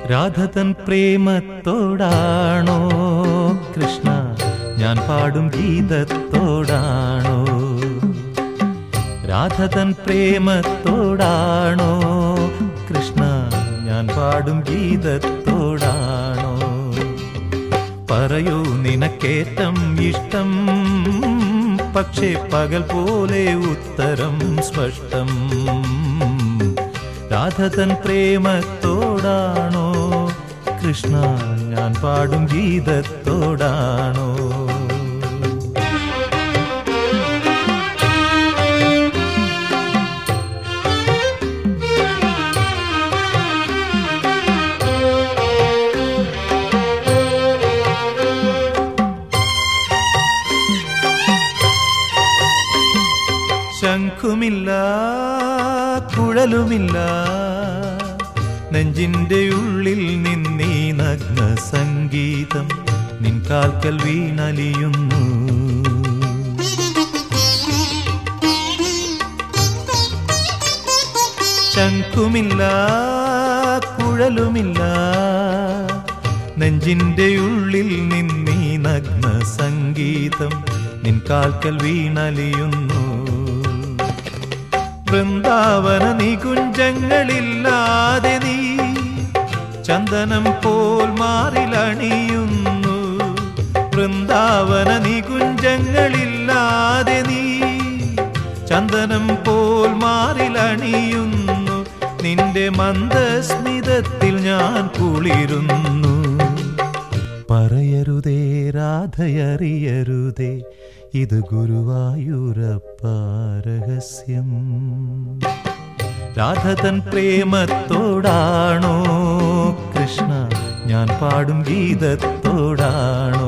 രാധതൻ പ്രേമത്തോടാണോ കൃഷ്ണ ഞാൻ പാടും ഗീതത്തോടാണോ രാധതൻ പ്രേമത്തോടാണോ കൃഷ്ണ ഞാൻ പാടും ഗീതത്തോടാണോ പറയൂ നിനക്കേറ്റം ഇഷ്ടം പക്ഷേ പകൽ പോലെ ഉത്തരം സ്പഷ്ടം രാധതൻ പ്രേമത്തോടാണോ കൃഷ്ണ ഞാൻ പാടും ഗീതത്തോടാണോ ശംഖുമില്ല കുഴലുമില്ല നെഞ്ചിന്റെ ഉള്ളിൽ നിന്നീ നഗ്ന സംഗീതം നിൻ കാൽക്കൽ വീണലിയുന്നു ശംഖുമില്ല കുഴലുമില്ല നെഞ്ചിന്റെ ഉള്ളിൽ നിന്നീ നഗ്ന സംഗീതം നിൻ കാൽക്കൽ വീണലിയുന്നു വൃന്ദാവന നികുഞ്ചങ്ങളില്ലാതെ നീ ചന്ദനം പോൽ മാറിലണിയുന്നു വൃന്ദാവന നികുഞ്ചങ്ങളില്ലാതെ നീ ചന്ദനം പോൽ മാറിലണിയുന്നു നിന്റെ മന്ദസ്മിതത്തിൽ ഞാൻ കുളിരുന്നു പറയരുതേ രാധയറിയരുതേ ഇത് ഗുരുവായൂരപ്പ രഹസ്യം രാധതൻ പ്രേമത്തോടാണോ കൃഷ്ണ ഞാൻ പാടും ഗീതത്തോടാണോ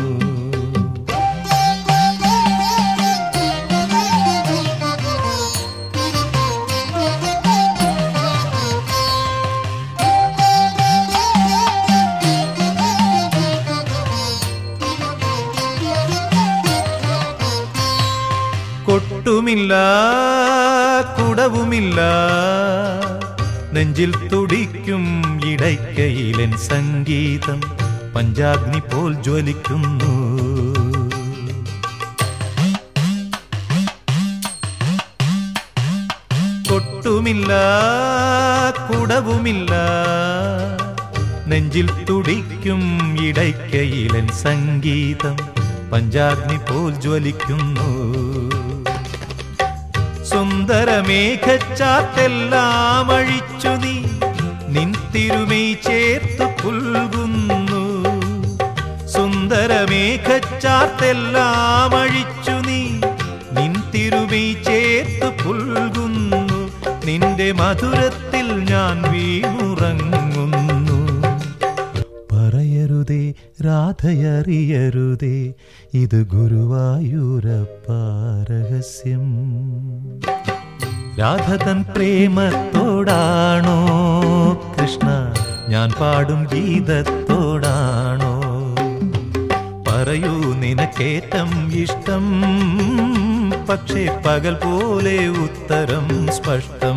കൊട്ടുമില്ല കുടവുമില്ല നെഞ്ചിൽ തുടിക്കും ഇടയ്ക്കയിലൻ സംഗീതം പഞ്ചാഗ്നി പോൽ ജ്വലിക്കുന്നു കൊട്ടുമില്ല കുടവുമില്ല നെഞ്ചിൽ തുടിക്കും ഇടയ്ക്കയിലൻ സംഗീതം പഞ്ചാഗ്നി പോൽ ജ്വലിക്കുന്നു സുന്ദരമേഘച്ചാത്തെല്ലാം അഴിച്ചു നീ നിൻ തിരുമൈ ചേർത്തു പുൽകുന്നു സുന്ദരമേഘച്ചാത്തെല്ലാം അഴിച്ചു നീ നിൻ തിരുമൈ ചേർത്തു പുൽകുന്നു നിന്റെ മധുരത്തിൽ ഞാൻ വീണുറങ്ങുന്നു പറയരുതേ രാധയറിയരുതേ ഇത് ഗുരുവായൂരപ്പ രഹസ്യം രാധതൻ പ്രേമത്തോടാണോ കൃഷ്ണ ഞാൻ പാടും ഗീതത്തോടാണോ പറയൂ നിനക്കേറ്റം ഇഷ്ടം പക്ഷേ പകൽ പോലെ ഉത്തരം സ്പഷ്ടം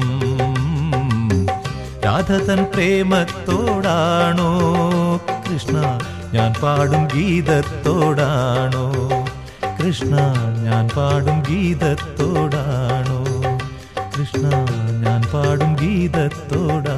രാധതൻ പ്രേമത്തോടാണോ കൃഷ്ണ ഞാൻ പാടും ഗീതത്തോടാണോ കൃഷ്ണ ഞാൻ പാടും ഗീതത്തോടാണോ കൃഷ്ണ ഞാൻ പാടും ഗീതത്തോടാ